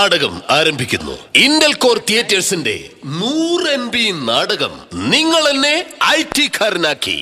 നാടകം ആരംഭിക്കുന്നു Intel core തിയേറ്റേഴ്സിന്റെ നൂറ് എൻ ബി നാടകം നിങ്ങൾ എന്നെ ഐ ടി കാരനാക്കി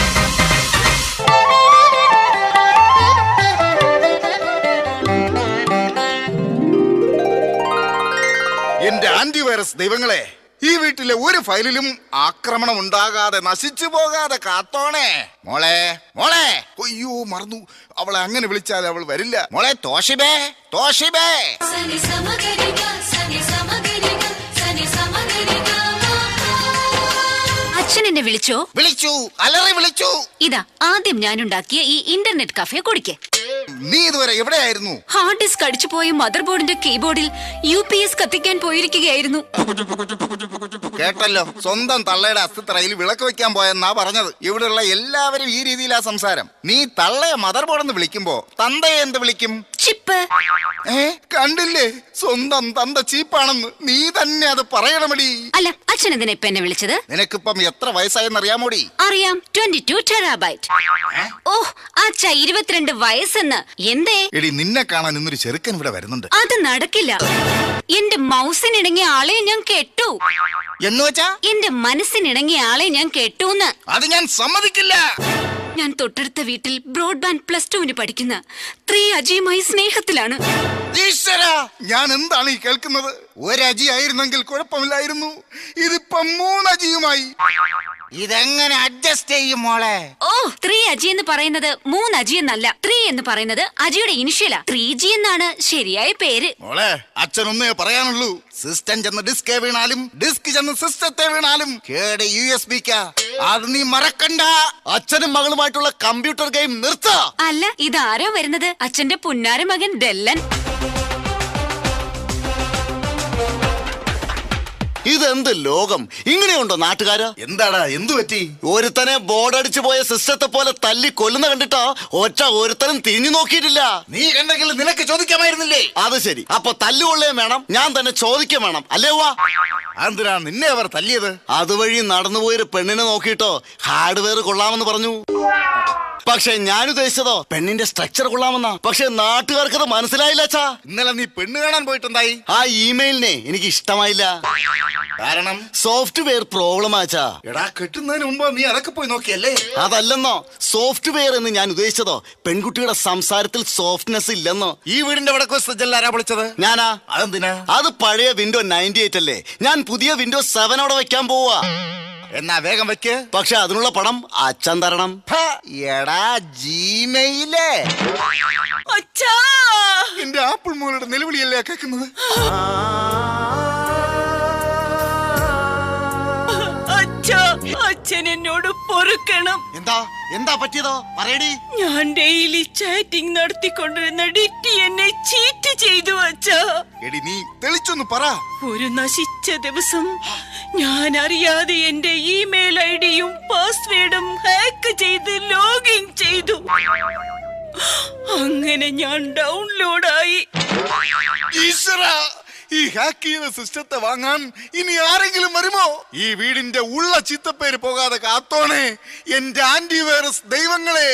എന്റെ ആന്റിവൈറസ് ദൈവങ്ങളെ ഈ വീട്ടിലെ ഒരു ഫയലിലും ആക്രമണം ഉണ്ടാകാതെ നശിച്ചു പോകാതെ കാത്തോണേ മോളെ മോളെ അയ്യോ മറന്നു അവളെ അങ്ങനെ വിളിച്ചാൽ അവൾ വരില്ല മോളെ തോഷിബേ തോഷിബേ സനി സമഗരിക സനി സമഗരിക സനി സമഗരിക അച്ഛൻ എന്നെ വിളിച്ചോ വിളിച്ചു അലറി വിളിച്ചു ഇതാ ആദ്യം ഞാനുണ്ടാക്കിയ ഈ ഇന്റർനെറ്റ് കഫേ കുടിക്ക് നീ ഇതുവരെ എവിടെയായിരുന്നു ഹാർഡ് ഡിസ്ക് അടിച്ചു പോയ മദർ ബോർഡിന്റെ കീബോർഡിൽ യു പി എസ് കത്തിക്കാൻ പോയിരിക്കുകയായിരുന്നു കേട്ടല്ലോ സ്വന്തം തള്ളയുടെ അസ്ഥിത്തറയിൽ വിളക്ക് വെക്കാൻ പോയെന്നാ പറഞ്ഞത് ഇവിടെയുള്ള എല്ലാവരും ഈ രീതിയിലാ സംസാരം നീ തള്ളയെ മദർ ബോർഡെന്ന് വിളിക്കുമ്പോ തന്തയെ എന്ത് വിളിക്കും ചിപ്പ് ഏ കണ്ടില്ലേ സ്വന്തം തന്ത ചീപ്പാണെന്ന് നീ തന്നെ അത് പറയണമടി അല്ല അച്ഛൻ എന്തിനാ ഇപ്പൊ എന്നെ വിളിച്ചത് നിനക്കിപ്പം എത്ര വയസ്സായെന്നറിയാമോടി അറിയാം ട്വന്റി ടു ടെറാബൈറ്റ് ഓ അച്ഛ ഇരുപത്തിരണ്ട് വയസ്സെന്ന് എന്തേ എടി നിന്നെ കാണാൻ ഇന്നൊരു ചെറുക്കൻ ഇവിടെ വരുന്നുണ്ട് അത് നടക്കില്ല എന്റെ മൗസിനിണങ്ങിയ ആളെ ഞാൻ കെട്ടു എന്ന് വെച്ചാ എന്റെ മനസ്സിനിണങ്ങിയ ആളെ ഞാൻ കെട്ടൂന്ന് അത് ഞാൻ സമ്മതിക്കില്ല ഞാൻ തൊട്ടടുത്ത വീട്ടിൽ ബ്രോഡ്ബാൻഡ് പ്ലസ് ടുവിന് പഠിക്കുന്ന ത്രീ അജിയുമായി സ്നേഹത്തിലാണ് ഈശ്വര ഞാൻ എന്താണ് ഈ കേൾക്കുന്നത് ഒരജി ആയിരുന്നെങ്കിൽ കുഴപ്പമില്ലായിരുന്നു ഇതിപ്പം മൂന്നജിയുമായി ഇതെങ്ങനെ അഡ്ജസ്റ്റ് ചെയ്യും മോളെ ഓ ത്രീ അജി എന്ന് പറയുന്നത് മൂന്ന് അജി എന്നല്ല ത്രീ എന്ന് പറയുന്നത് അജിയുടെ ഇനിഷ്യലാ ത്രീ ജി എന്നാണ് ശരിയായ പേര് മോളെ അച്ഛൻ ഒന്നേ പറയാനുള്ളൂ സിസ്റ്റം ചെന്ന് ഡിസ്കെ വീണാലും ഡിസ്ക് ചെന്ന് സിസ്റ്റത്തെ വീണാലും കേട് യു എസ് ബിക്കാ അത് നീ മറക്കണ്ട അച്ഛനും മകളുമായിട്ടുള്ള കമ്പ്യൂട്ടർ ഗെയിം നിർത്ത അല്ല ഇതാരോ വരുന്നത് അച്ഛന്റെ പുന്നാര മകൻ ഡെല്ലൻ ഇതെന്ത് ലോകം ഇങ്ങനെയുണ്ടോ നാട്ടുകാര് എന്താടാ എന്തു പറ്റി ഒരുത്തനെ ബോർഡടിച്ചു പോയ സിസ്റ്റത്തെ പോലെ തല്ലി കൊല്ലുന്ന കണ്ടിട്ടോ ഒറ്റ ഒരുത്തനും തിരിഞ്ഞു നോക്കിയിട്ടില്ല നീ കണ്ടെങ്കിൽ നിനക്ക് ചോദിക്കാമായിരുന്നില്ലേ അത് ശരി അപ്പൊ തല്ലുകൊള്ളുകയും വേണം ഞാൻ തന്നെ ചോദിക്കുകയും വേണം അല്ലേ വാ എന്തിനാ നിന്നെ അവർ തല്ലിയത് അതുവഴി നടന്നുപോയൊരു പെണ്ണിനെ നോക്കിയിട്ടോ ഹാർഡ്വെയർ കൊള്ളാമെന്ന് പറഞ്ഞു പക്ഷെ ഞാൻ ഉദ്ദേശിച്ചതോ പെണ്ണിന്റെ സ്ട്രക്ചർ കൊള്ളാമെന്നാ പക്ഷെ നാട്ടുകാർക്കത് മനസ്സിലായില്ല അച്ഛാ ഇന്നലെ നീ പെണ്ണ് കാണാൻ പോയിട്ടുണ്ടായി ആ ഇമെയിലിനെ എനിക്ക് ഇഷ്ടമായില്ല കാരണം സോഫ്റ്റ്വെയർ പ്രോബ്ലം ആച്ചാ എടാ കെട്ടുന്നതിന് മുമ്പ് നീ അതൊക്കെ പോയി നോക്കിയല്ലേ അതല്ലെന്നോ സോഫ്റ്റ്വെയർ എന്ന് ഞാൻ ഉദ്ദേശിച്ചതോ പെൺകുട്ടിയുടെ സംസാരത്തിൽ സോഫ്റ്റ്നെസ് ഇല്ലെന്നോ ഈ വീടിന്റെ വടക്കോ ആരാ വിളിച്ചത് ഞാനാ അതെന്തിനാ അത് പഴയ വിൻഡോ നയൻറ്റി എയ്റ്റ് അല്ലേ ഞാൻ പുതിയ വിൻഡോ സെവൻ അവിടെ വെക്കാൻ പോവാ എന്നാ വേഗം വെക്ക് പക്ഷെ അതിനുള്ള പണം അച്ഛൻ തരണം ഫ, എടാ ജീമെയിലേ എന്റെ ആപ്പിൾ മോളുടെ നിലവിളിയല്ലേ കേൾക്കുന്നത് അച്ഛാ അച്ഛൻ എന്നോട് പൊറുക്കണം എന്താ എന്താ പറ്റിയതോ പറയടി ഞാൻ ഡെയിലി ചാറ്റിംഗ് നടത്തിക്കൊണ്ടിരുന്ന ഡിറ്റി എന്നെ ചീറ്റ് ചെയ്തു അച്ഛാ എടി നീ തെളിച്ചൊന്ന് പറ ഒരു നശിച്ച ദിവസം ഞാൻ അറിയാതെ എന്റെ ഇമെയിൽ ഐ ഡിയും പാസ്വേഡും ഹാക്ക് ചെയ്ത് ലോഗിൻ ചെയ്തു അങ്ങനെ ഞാൻ ഡൗൺലോഡായി ഈശ്വര ഈ ഹാക്ക് ചെയ്ത സിസ്റ്റത്തെ വാങ്ങാൻ ഇനി ആരെങ്കിലും വരുമോ ഈ വീടിന്റെ ഉള്ള ചിത്തപ്പേര് പോകാതെ കാത്തോണേ എന്റെ ആന്റിവൈറസ് ദൈവങ്ങളെ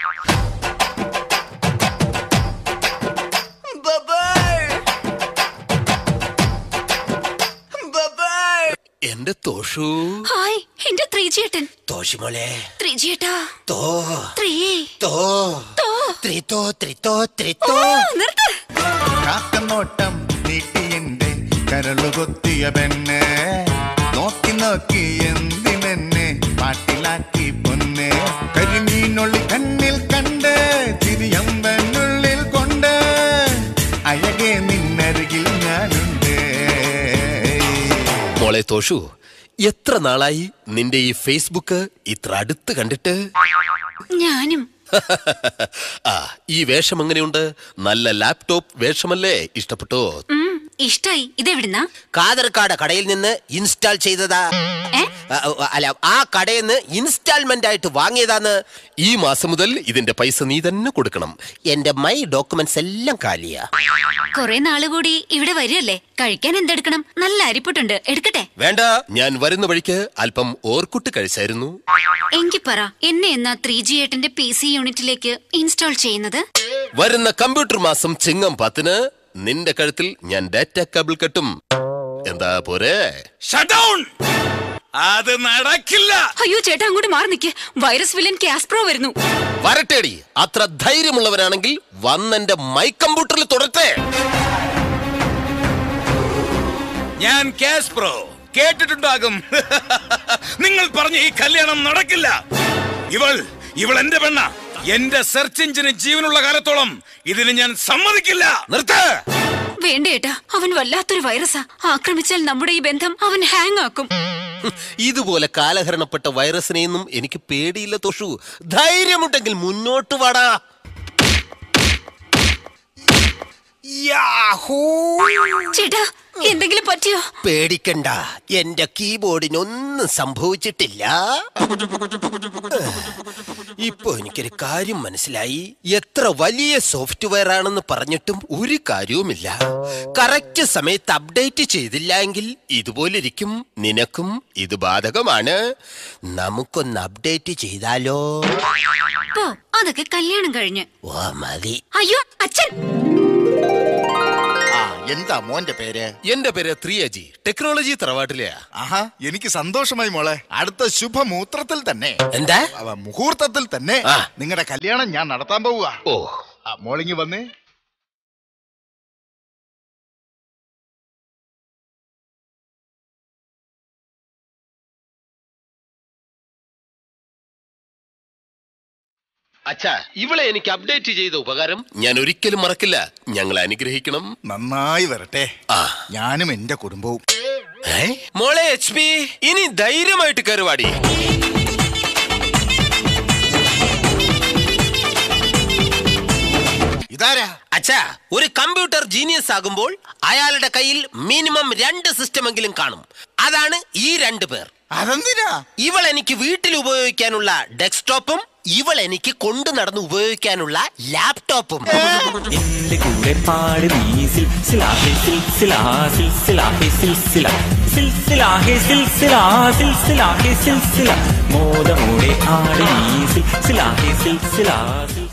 എന്റെ തോഷു ഹായ് എന്റെ ത്രീ ചേട്ടൻ തോഷിമോളെ ത്രീ ചേട്ടാ തോ ത്രീ തോ തോ ത്രിത്തോ ത്രിത്തോ ഓ, ത്രിത്തോ നിർത്ത് കാക്കനോട്ടം നീട്ടി എന്റെ കരളു കൊത്തിയ പെണ്ണ് നോക്കി നോക്കി എന്തിനെന്നെ പാട്ടിലാക്കി പൊന്ന് കരിമീനൊള്ളി കണ്ണിൽ കണ്ട് ചിരിയമ്പനുള്ളിൽ കൊണ്ട് അഴകെ നിന്നരികിൽ ഞാനുണ്ട് മോളെ തോഷു എത്ര നാളായി നിന്റെ ഈ ഫേസ്ബുക്ക് ഇത്ര അടുത്ത് കണ്ടിട്ട് ഞാനും ആ ഈ വേഷം എങ്ങനെയുണ്ട് നല്ല ലാപ്ടോപ്പ് വേഷമല്ലേ ഇഷ്ടപ്പെട്ടോ ഉം, ഇഷ്ടായി ഇതെവിടുന്നാ കാതർക്കാട് കടയിൽ നിന്ന് ഇൻസ്റ്റാൾ ചെയ്തതാ ഏ ആ, ആ, അല്ല ആ കടയിൽ നിന്ന് ഇൻസ്റ്റാൾമെന്റ് ആയിട്ട് വാങ്ങിയതാന്ന് ഈ മാസം മുതൽ ഇതിന്റെ പൈസ നീ തന്നെ കൊടുക്കണം എന്റെ മൈ ഡോക്യുമെന്റ്സ് എല്ലാം കാലിയാ കൊറേ നാള് കൂടി ഇവിടെ വരികയല്ലേ കഴിക്കാൻ എന്തെടുക്കണം നല്ല അരിപ്പുട്ടുണ്ട് എടുക്കട്ടെ വേണ്ട ഞാൻ വരുന്ന വഴിക്ക് അല്പം ഓർക്കുട്ട് കഴിച്ചായിരുന്നു എങ്കി പറ എന്നെ എന്നാ ത്രീ ജി എട്ടിന്റെ പി സി യൂണിറ്റിലേക്ക് ഇൻസ്റ്റാൾ ചെയ്യുന്നത് വരുന്ന കമ്പ്യൂട്ടർ മാസം ചിങ്ങം പത്തിന് നിന്റെ കഴുത്തിൽ ഞാൻ ഡാറ്റ കേബിൾ കെട്ടും എന്താ പോരെ ഷട്ടൗൺ അത് നടക്കില്ല അയ്യോ ചേട്ടാ അങ്ങോട്ട് മാറി നിൽക്ക് വൈറസ് വില്ലൻ കാസ്പ്രോ വരുന്നു വരട്ടേടി അത്ര ധൈര്യമുള്ളവരാണെങ്കിൽ വന്നെന്റെ മൈ കമ്പ്യൂട്ടറിൽ തുടരട്ടെ ഞാൻ കാസ്പ്രോ കേട്ടിട്ടുണ്ടാകും നിങ്ങൾ പറഞ്ഞ ഈ കല്യാണം നടക്കില്ല ഇവൾ ഇവൾ എന്റെ പെണ്ണ എന്റെ സെർച്ച് എഞ്ചിന് ജീവനുള്ള കാലത്തോളം ഇതിന് ഞാൻ സമ്മതിക്കില്ല നിർത്ത വേണ്ട ഏട്ടാ അവൻ വല്ലാത്തൊരു വൈറസാ ആക്രമിച്ചാൽ നമ്മുടെ ഈ ബന്ധം അവൻ ഹാങ് ആക്കും ഇതുപോലെ കാലഹരണപ്പെട്ട വൈറസിനെയൊന്നും എനിക്ക് പേടിയില്ല തൊഷു ധൈര്യമുണ്ടെങ്കിൽ മുന്നോട്ട് വാടാ ചേട്ടാ എന്തെങ്കിലും പറ്റിയോ പേടിക്കണ്ട എന്റെ കീബോർഡിനൊന്നും സംഭവിച്ചിട്ടില്ല ഇപ്പൊ എനിക്കൊരു കാര്യം മനസ്സിലായി എത്ര വലിയ സോഫ്റ്റ്വെയർ ആണെന്ന് പറഞ്ഞിട്ടും ഒരു കാര്യവുമില്ല കറക്റ്റ് സമയത്ത് അപ്ഡേറ്റ് ചെയ്തില്ല എങ്കിൽ ഇതുപോലിരിക്കും നിനക്കും ഇത് ബാധകമാണ് നമുക്കൊന്ന് അപ്ഡേറ്റ് ചെയ്താലോ പോ അതൊക്കെ കല്യാണം കഴിഞ്ഞ് ഓ മതി അയ്യോ അച്ഛൻ ആ എന്താ മോന്റെ പേര് എന്റെ പേര് ത്രിയജി ടെക്നോളജി തറവാട്ടിലെയാ ആഹാ എനിക്ക് സന്തോഷമായി മോളെ അടുത്ത ശുഭമൂത്രത്തിൽ തന്നെ എന്താ അവ മുഹൂർത്തത്തിൽ തന്നെ ആ. നിങ്ങളുടെ കല്യാണം ഞാൻ നടത്താൻ പോവുക ഓ മോളിങ്ങി വന്നേ അച്ഛാ ഇവളെ എനിക്ക് അപ്ഡേറ്റ് ചെയ്ത ഉപകാരം ഞാൻ ഒരിക്കലും മറക്കില്ല ഞങ്ങൾ അനുഗ്രഹിക്കണം നന്നായി വരട്ടെ ആ ഞാനും എന്റെ കുടുംബവും ഏ? മോളെ എച്ച് പി ഇനി ധൈര്യമായിട്ട് കയറുവാടി ഇതാരാ അച്ഛാ ഒരു കമ്പ്യൂട്ടർ ജീനിയസ് ആകുമ്പോൾ അയാളുടെ കയ്യിൽ മിനിമം രണ്ട് സിസ്റ്റമെങ്കിലും കാണും അതാണ് ഈ രണ്ടു പേർ അതെന്തിനാ ഇവൾ എനിക്ക് വീട്ടിൽ ഉപയോഗിക്കാനുള്ള ഡെസ്ക്ടോപ്പും ഇവൾ എനിക്ക് കൊണ്ടു നടന്ന് ഉപയോഗിക്കാനുള്ള ലാപ്ടോപ്പും എന്റെ കൂടെ പാട് നീ സിൽസിലാഹെ സിൽസിലാഹെ സിൽസിലാഹെ സിൽസില സിൽസിലാഹെ സിൽസിലാ സിൽസിലാഹെ സിൽസില മോദമോടെ ആട് നീ സിൽസിലാഹെ സിൽസിലാ സിൽ